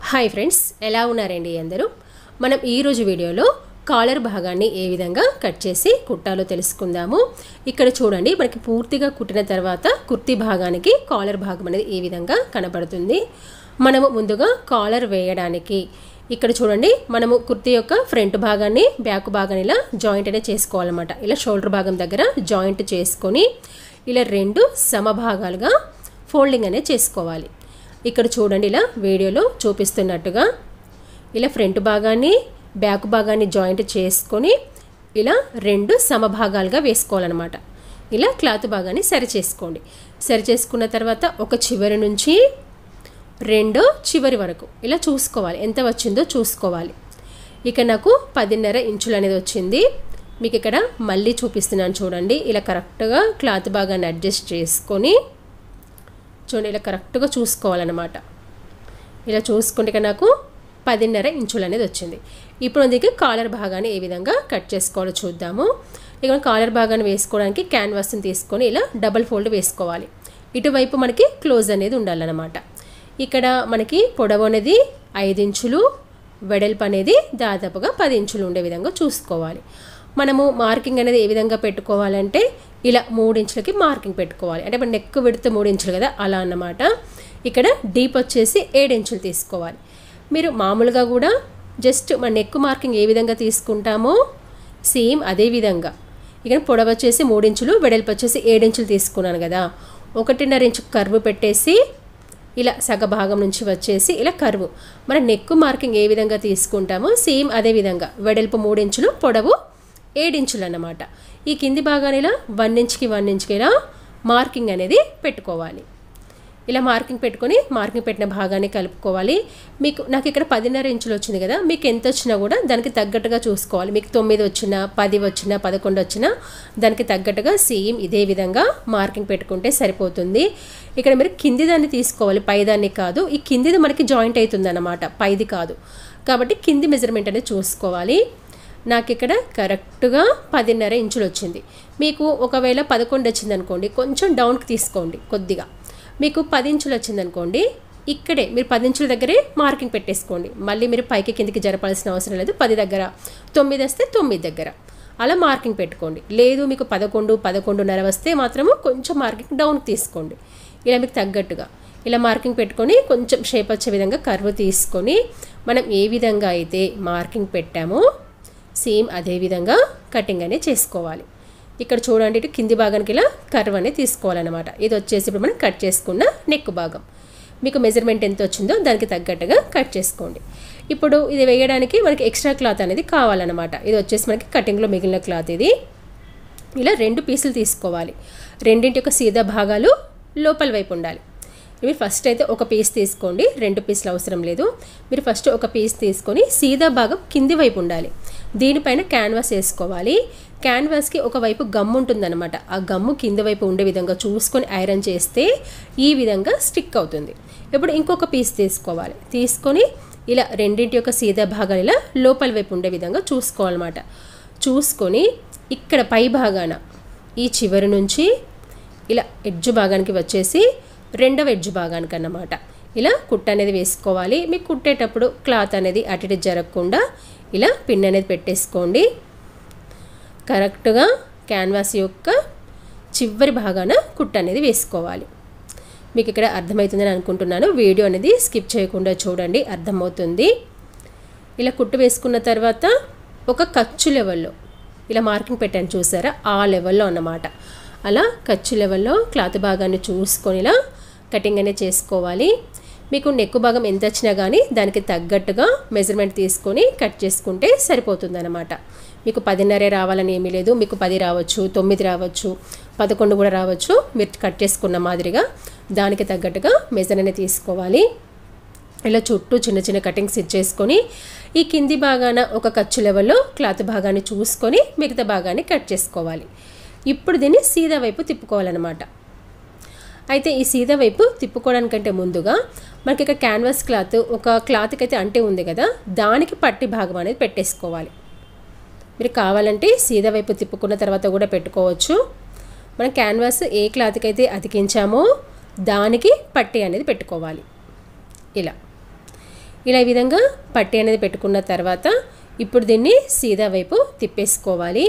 hi friends ఎలా ఉన్నారండి అందరూ మనం ఈరోజు వీడియోలో కాలర్ భాగాన్ని ఏ విధంగా కట్ చేసి కుట్టాలో తెలుసుకుందాము ఇక్కడ చూడండి మనకి పూర్తిగా కుట్టిన తర్వాత కుర్తి భాగానికి కాలర్ భాగం అనేది ఈ విధంగా కనబడుతుంది మనము ముందుగా కాలర్ వేయడానికి ఇక్కడ చూడండి మనము కుర్తి యొక్క ఫ్రంట్ భాగాన్ని బ్యాక్ భాగాన్ని ఇలా జాయింట్ అనేది చేసుకోవాలన్నమాట ఇలా షోల్డర్ భాగం దగ్గర జాయింట్ చేసుకొని ఇలా రెండు సమభాగాలుగా ఫోల్డింగ్ అనేది చేసుకోవాలి ఇక్కడ చూడండి ఇలా వీడియోలో చూపిస్తున్నట్టుగా ఇలా ఫ్రంట్ భాగాన్ని బ్యాక్ భాగాన్ని జాయింట్ చేసుకొని ఇలా రెండు సమభాగాలుగా వేసుకోవాలన్నమాట ఇలా క్లాత్ భాగాన్ని సరి చేసుకోండి సరి చేసుకున్న తర్వాత ఒక చివరి నుంచి రెండో చివరి వరకు ఇలా చూసుకోవాలి ఎంత వచ్చిందో చూసుకోవాలి ఇక నాకు పదిన్నర ఇంచులు అనేది వచ్చింది మీకు ఇక్కడ మళ్ళీ చూపిస్తున్నాను చూడండి ఇలా కరెక్ట్గా క్లాత్ భాగాన్ని అడ్జస్ట్ చేసుకొని చూడండి ఇలా కరెక్ట్గా చూసుకోవాలన్నమాట ఇలా చూసుకుంటే ఇక నాకు పదిన్నర ఇంచులు అనేది వచ్చింది ఇప్పుడు దీనికి కాలర్ భాగాన్ని ఏ విధంగా కట్ చేసుకోవాలో చూద్దాము ఇక కాలర్ భాగాన్ని వేసుకోవడానికి క్యాన్వాస్ని తీసుకొని ఇలా డబల్ ఫోల్డ్ వేసుకోవాలి ఇటువైపు మనకి క్లోజ్ అనేది ఉండాలన్నమాట ఇక్కడ మనకి పొడవు అనేది ఐదు ఇంచులు వెడల్పు అనేది దాదాపుగా పది ఇంచులు ఉండే విధంగా చూసుకోవాలి మనము మార్కింగ్ అనేది ఏ విధంగా పెట్టుకోవాలంటే ఇలా మూడు ఇంచులకి మార్కింగ్ పెట్టుకోవాలి అంటే ఇప్పుడు నెక్ విడితే మూడు ఇంచులు కదా అలా అన్నమాట ఇక్కడ డీప్ వచ్చేసి ఏడు ఇంచులు తీసుకోవాలి మీరు మామూలుగా కూడా జస్ట్ మన నెక్ మార్కింగ్ ఏ విధంగా తీసుకుంటామో సేమ్ అదే విధంగా ఇక్కడ పొడవు వచ్చేసి మూడించులు వెడల్పు వచ్చేసి ఏడించులు తీసుకున్నాను కదా ఒకటిన్నర ఇంచు కర్వ్ పెట్టేసి ఇలా సగ భాగం నుంచి వచ్చేసి ఇలా కర్వ్ మన నెక్ మార్కింగ్ ఏ విధంగా తీసుకుంటామో సేమ్ అదే విధంగా వెడల్పు మూడించులు పొడవు ఏడించులు అన్నమాట ఈ కింది భాగాన్ని ఇలా వన్ ఇంచ్కి వన్ ఇంచ్కి ఇలా మార్కింగ్ అనేది పెట్టుకోవాలి ఇలా మార్కింగ్ పెట్టుకొని మార్కింగ్ పెట్టిన భాగాన్ని కలుపుకోవాలి మీకు నాకు ఇక్కడ పదిన్నర ఇంచులు వచ్చింది కదా మీకు ఎంత వచ్చినా కూడా దానికి తగ్గట్టుగా చూసుకోవాలి మీకు తొమ్మిది వచ్చినా పది వచ్చినా పదకొండు వచ్చినా దానికి తగ్గట్టుగా సేమ్ ఇదే విధంగా మార్కింగ్ పెట్టుకుంటే సరిపోతుంది ఇక్కడ మీరు కింది దాన్ని తీసుకోవాలి పైదాన్ని కాదు ఈ కిందిది మనకి జాయింట్ అవుతుంది అన్నమాట పైది కాదు కాబట్టి కింది మెజర్మెంట్ అనేది చూసుకోవాలి నాకు ఇక్కడ కరెక్ట్గా పదిన్నర ఇంచులు వచ్చింది మీకు ఒకవేళ పదకొండు వచ్చింది అనుకోండి కొంచెం డౌన్కి తీసుకోండి కొద్దిగా మీకు పది ఇంచులు వచ్చిందనుకోండి ఇక్కడే మీరు పది ఇంచుల దగ్గరే మార్కింగ్ పెట్టేసుకోండి మళ్ళీ మీరు పైకి కిందికి జరపాల్సిన అవసరం లేదు పది దగ్గర తొమ్మిది వస్తే తొమ్మిది దగ్గర అలా మార్కింగ్ పెట్టుకోండి లేదు మీకు పదకొండు పదకొండున్నర వస్తే మాత్రము కొంచెం మార్కింగ్ డౌన్కి తీసుకోండి ఇలా మీకు తగ్గట్టుగా ఇలా మార్కింగ్ పెట్టుకొని కొంచెం షేప్ వచ్చే విధంగా కర్వ్ తీసుకొని మనం ఏ విధంగా అయితే మార్కింగ్ పెట్టామో సేమ్ అదే విధంగా కటింగ్ అనేది చేసుకోవాలి ఇక్కడ చూడండి ఇటు కింది భాగానికి ఇలా కర్వ్ అనేది తీసుకోవాలన్నమాట ఇది వచ్చేసి ఇప్పుడు మనం కట్ చేసుకున్న నెక్ భాగం మీకు మెజర్మెంట్ ఎంత వచ్చిందో దానికి తగ్గట్టుగా కట్ చేసుకోండి ఇప్పుడు ఇది వేయడానికి మనకి ఎక్స్ట్రా క్లాత్ అనేది కావాలన్నమాట ఇది వచ్చేసి మనకి కటింగ్లో మిగిలిన క్లాత్ ఇది ఇలా రెండు పీసులు తీసుకోవాలి రెండింటి యొక్క సీదా భాగాలు లోపల వైపు ఉండాలి మీరు ఫస్ట్ అయితే ఒక పీస్ తీసుకోండి రెండు పీసులు అవసరం లేదు మీరు ఫస్ట్ ఒక పీస్ తీసుకొని సీదా భాగం కింది వైపు ఉండాలి దీనిపైన క్యాన్వాస్ వేసుకోవాలి క్యాన్వాస్కి ఒకవైపు గమ్ము ఉంటుందన్నమాట ఆ గమ్ము కింది వైపు ఉండే విధంగా చూసుకొని ఐరన్ చేస్తే ఈ విధంగా స్టిక్ అవుతుంది ఇప్పుడు ఇంకొక పీస్ తీసుకోవాలి తీసుకొని ఇలా రెండింటి యొక్క సీదా భాగాలు ఇలా లోపల వైపు ఉండే విధంగా చూసుకోవాలన్నమాట చూసుకొని ఇక్కడ పై భాగాన ఈ చివరి నుంచి ఇలా ఎడ్జ్ భాగానికి వచ్చేసి రెండవ ఎడ్జ్ భాగానికి అన్నమాట ఇలా కుట్ట అనేది వేసుకోవాలి మీకు కుట్టేటప్పుడు క్లాత్ అనేది అటు ఇటు జరగకుండా ఇలా పిన్ అనేది పెట్టేసుకోండి కరెక్ట్గా క్యాన్వాస్ యొక్క చివరి భాగాన కుట్ట అనేది వేసుకోవాలి మీకు ఇక్కడ అర్థమవుతుందని అనుకుంటున్నాను వీడియో అనేది స్కిప్ చేయకుండా చూడండి అర్థమవుతుంది ఇలా కుట్టు వేసుకున్న తర్వాత ఒక ఖర్చు లెవెల్లో ఇలా మార్కింగ్ పెట్టాను చూసారా ఆ లెవెల్లో అన్నమాట అలా ఖర్చు లెవెల్లో క్లాత్ భాగాన్ని చూసుకొని ఇలా కటింగ్ అనేది చేసుకోవాలి మీకు నెక్ భాగం ఎంత వచ్చినా కానీ దానికి తగ్గట్టుగా మెజర్మెంట్ తీసుకొని కట్ చేసుకుంటే సరిపోతుందన్నమాట మీకు పదిన్నరే రావాలని ఏమీ లేదు మీకు పది రావచ్చు తొమ్మిది రావచ్చు పదకొండు కూడా రావచ్చు మీరు కట్ చేసుకున్న మాదిరిగా దానికి తగ్గట్టుగా మెజర్ అనేది తీసుకోవాలి ఇలా చుట్టూ చిన్న చిన్న కటింగ్స్ ఇచ్చేసుకొని ఈ కింది భాగాన ఒక ఖర్చు లెవెల్లో క్లాత్ భాగాన్ని చూసుకొని మిగతా భాగాన్ని కట్ చేసుకోవాలి ఇప్పుడు దీన్ని సీదా వైపు తిప్పుకోవాలన్నమాట అయితే ఈ సీదా వైపు తిప్పుకోవడానికంటే ముందుగా మనకి ఇక్కడ క్యాన్వాస్ క్లాత్ ఒక క్లాత్కి అయితే అంటే ఉంది కదా దానికి పట్టి భాగం అనేది పెట్టేసుకోవాలి మీరు కావాలంటే సీదా వైపు తిప్పుకున్న తర్వాత కూడా పెట్టుకోవచ్చు మనం క్యాన్వాస్ ఏ క్లాత్కి అయితే అతికించామో దానికి పట్టి అనేది పెట్టుకోవాలి ఇలా ఇలా ఈ విధంగా పట్టి అనేది పెట్టుకున్న తర్వాత ఇప్పుడు దీన్ని సీదా వైపు తిప్పేసుకోవాలి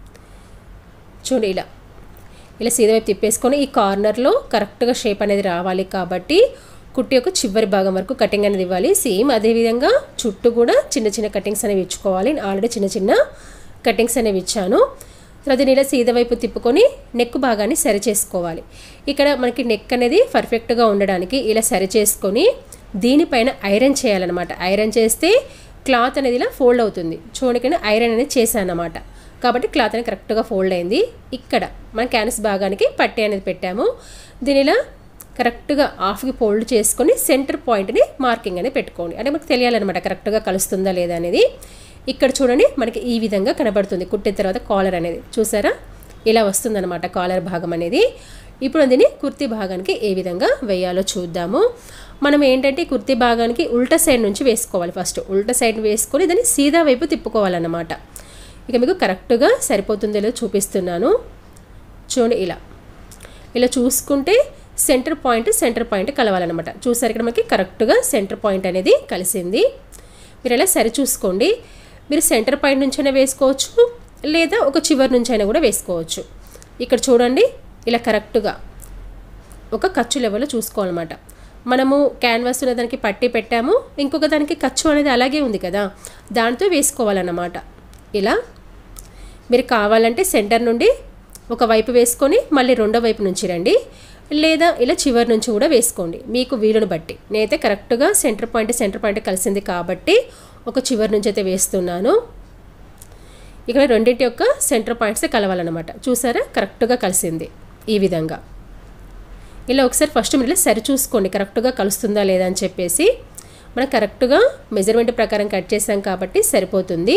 చూడు ఇలా ఇలా సీదా వైపు తిప్పేసుకొని ఈ కార్నర్లో కరెక్ట్గా షేప్ అనేది రావాలి కాబట్టి కుట్టి యొక్క చివరి భాగం వరకు కటింగ్ అనేది ఇవ్వాలి సేమ్ అదేవిధంగా చుట్టూ కూడా చిన్న చిన్న కటింగ్స్ అనేవి ఇచ్చుకోవాలి ఆల్రెడీ చిన్న చిన్న కటింగ్స్ అనేవి ఇచ్చాను తర్వాత దీన్ని ఇలా సీదా వైపు తిప్పుకొని నెక్ భాగాన్ని సరి చేసుకోవాలి ఇక్కడ మనకి నెక్ అనేది పర్ఫెక్ట్గా ఉండడానికి ఇలా సరి చేసుకొని దీనిపైన ఐరన్ చేయాలన్నమాట ఐరన్ చేస్తే క్లాత్ అనేది ఇలా ఫోల్డ్ అవుతుంది చూడకనే ఐరన్ అనేది చేశాను అన్నమాట కాబట్టి క్లాత్ అనేది కరెక్ట్గా ఫోల్డ్ అయింది ఇక్కడ మన క్యాన్వస్ భాగానికి పట్టీ అనేది పెట్టాము దీని ఇలా కరెక్ట్గా హాఫ్కి ఫోల్డ్ చేసుకొని సెంటర్ పాయింట్ని మార్కింగ్ అనేది పెట్టుకోండి అంటే మనకు తెలియాలన్నమాట కరెక్ట్గా కలుస్తుందా లేదా అనేది ఇక్కడ చూడండి మనకి ఈ విధంగా కనబడుతుంది కుట్టిన తర్వాత కాలర్ అనేది చూసారా ఇలా వస్తుందన్నమాట కాలర్ భాగం అనేది ఇప్పుడు దీన్ని కుర్తీ భాగానికి ఏ విధంగా వేయాలో చూద్దాము మనం ఏంటంటే కుర్తీ భాగానికి ఉల్టా సైడ్ నుంచి వేసుకోవాలి ఫస్ట్ ఉల్టా సైడ్ వేసుకొని దాన్ని సీదా వైపు తిప్పుకోవాలన్నమాట ఇక మీకు కరెక్ట్గా సరిపోతుందో లేదో చూపిస్తున్నాను చూడండి ఇలా ఇలా చూసుకుంటే సెంటర్ పాయింట్ సెంటర్ పాయింట్ కలవాలన్నమాట చూసారు ఇక్కడ మనకి కరెక్ట్గా సెంటర్ పాయింట్ అనేది కలిసింది మీరు ఇలా సరి చూసుకోండి మీరు సెంటర్ పాయింట్ నుంచైనా వేసుకోవచ్చు లేదా ఒక చివరి నుంచైనా కూడా వేసుకోవచ్చు ఇక్కడ చూడండి ఇలా కరెక్ట్గా ఒక ఖర్చు లెవెల్లో చూసుకోవాలన్నమాట మనము క్యాన్వాస్ దానికి పట్టి పెట్టాము ఇంకొక దానికి ఖర్చు అనేది అలాగే ఉంది కదా దాంతో వేసుకోవాలన్నమాట ఇలా మీరు కావాలంటే సెంటర్ నుండి ఒక వైపు వేసుకొని మళ్ళీ రెండో వైపు నుంచి రండి లేదా ఇలా చివరి నుంచి కూడా వేసుకోండి మీకు వీలును బట్టి నేనైతే కరెక్ట్గా సెంటర్ పాయింట్ సెంటర్ పాయింట్ కలిసింది కాబట్టి ఒక చివరి నుంచి అయితే వేస్తున్నాను ఇక్కడ రెండింటి యొక్క సెంటర్ పాయింట్స్ కలవాలన్నమాట చూసారా కరెక్ట్గా కలిసింది ఈ విధంగా ఇలా ఒకసారి ఫస్ట్ మీరు ఇలా సరి చూసుకోండి కరెక్ట్గా కలుస్తుందా లేదా అని చెప్పేసి మనం కరెక్ట్గా మెజర్మెంట్ ప్రకారం కట్ చేసాం కాబట్టి సరిపోతుంది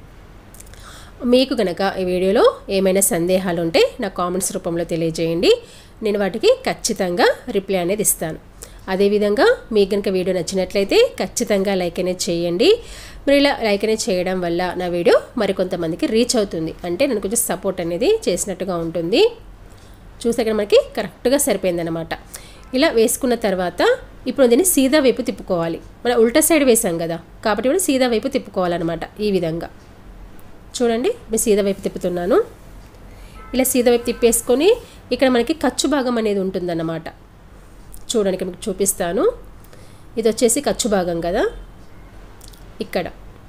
మీకు కనుక ఈ వీడియోలో ఏమైనా సందేహాలు ఉంటే నా కామెంట్స్ రూపంలో తెలియజేయండి నేను వాటికి ఖచ్చితంగా రిప్లై అనేది ఇస్తాను అదేవిధంగా మీకు కనుక వీడియో నచ్చినట్లయితే ఖచ్చితంగా లైక్ అనేది చేయండి మీరు ఇలా లైక్ అనేది చేయడం వల్ల నా వీడియో మరికొంతమందికి రీచ్ అవుతుంది అంటే నేను కొంచెం సపోర్ట్ అనేది చేసినట్టుగా ఉంటుంది చూసాక మనకి కరెక్ట్గా సరిపోయిందనమాట ఇలా వేసుకున్న తర్వాత ఇప్పుడు దీన్ని సీదా వైపు తిప్పుకోవాలి మనం ఉల్టా సైడ్ వేసాం కదా కాబట్టి ఇప్పుడు సీదా వైపు తిప్పుకోవాలన్నమాట ఈ విధంగా చూడండి నేను సీదా వైపు తిప్పుతున్నాను ఇలా సీదా వైపు తిప్పేసుకొని ఇక్కడ మనకి ఖర్చు భాగం అనేది ఉంటుందన్నమాట చూడండి ఇక్కడ మీకు చూపిస్తాను ఇది వచ్చేసి ఖర్చు భాగం కదా ఇక్కడ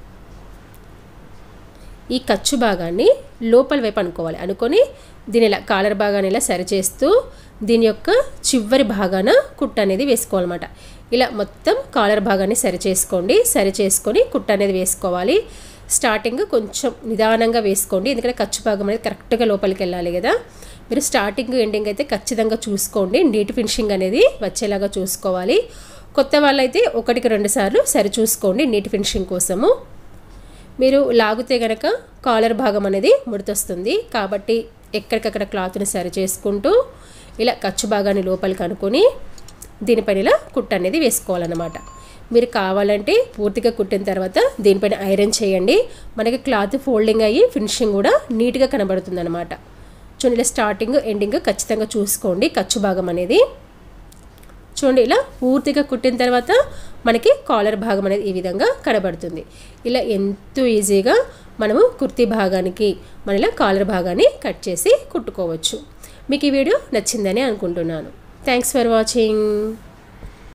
ఈ ఖర్చు భాగాన్ని లోపల వైపు అనుకోవాలి అనుకొని దీని ఇలా కాలర్ భాగాన్ని ఇలా సరిచేస్తూ దీని యొక్క చివరి భాగాన కుట్ట అనేది వేసుకోవాలన్నమాట ఇలా మొత్తం కాలర్ భాగాన్ని సరి చేసుకోండి సరి చేసుకొని కుట్ట అనేది వేసుకోవాలి స్టార్టింగ్ కొంచెం నిదానంగా వేసుకోండి ఎందుకంటే ఖర్చు భాగం అనేది కరెక్ట్గా లోపలికి వెళ్ళాలి కదా మీరు స్టార్టింగ్ ఎండింగ్ అయితే ఖచ్చితంగా చూసుకోండి నీట్ ఫినిషింగ్ అనేది వచ్చేలాగా చూసుకోవాలి కొత్త వాళ్ళైతే ఒకటికి రెండు సార్లు సరి చూసుకోండి నీట్ ఫినిషింగ్ కోసము మీరు లాగితే గనక కాలర్ భాగం అనేది ముడతొస్తుంది కాబట్టి ఎక్కడికక్కడ క్లాత్ని సరి చేసుకుంటూ ఇలా ఖర్చు భాగాన్ని లోపలికి అనుకొని దీనిపైన ఇలా కుట్ట అనేది వేసుకోవాలన్నమాట మీరు కావాలంటే పూర్తిగా కుట్టిన తర్వాత దీనిపైన ఐరన్ చేయండి మనకి క్లాత్ ఫోల్డింగ్ అయ్యి ఫినిషింగ్ కూడా నీట్గా కనబడుతుంది అనమాట చూడండి ఇలా స్టార్టింగ్ ఎండింగ్ ఖచ్చితంగా చూసుకోండి ఖర్చు భాగం అనేది చూడండి ఇలా పూర్తిగా కుట్టిన తర్వాత మనకి కాలర్ భాగం అనేది ఈ విధంగా కనబడుతుంది ఇలా ఎంతో ఈజీగా మనము కుర్తీ భాగానికి మన ఇలా కాలర్ భాగాన్ని కట్ చేసి కుట్టుకోవచ్చు మీకు ఈ వీడియో నచ్చిందని అనుకుంటున్నాను థ్యాంక్స్ ఫర్ వాచింగ్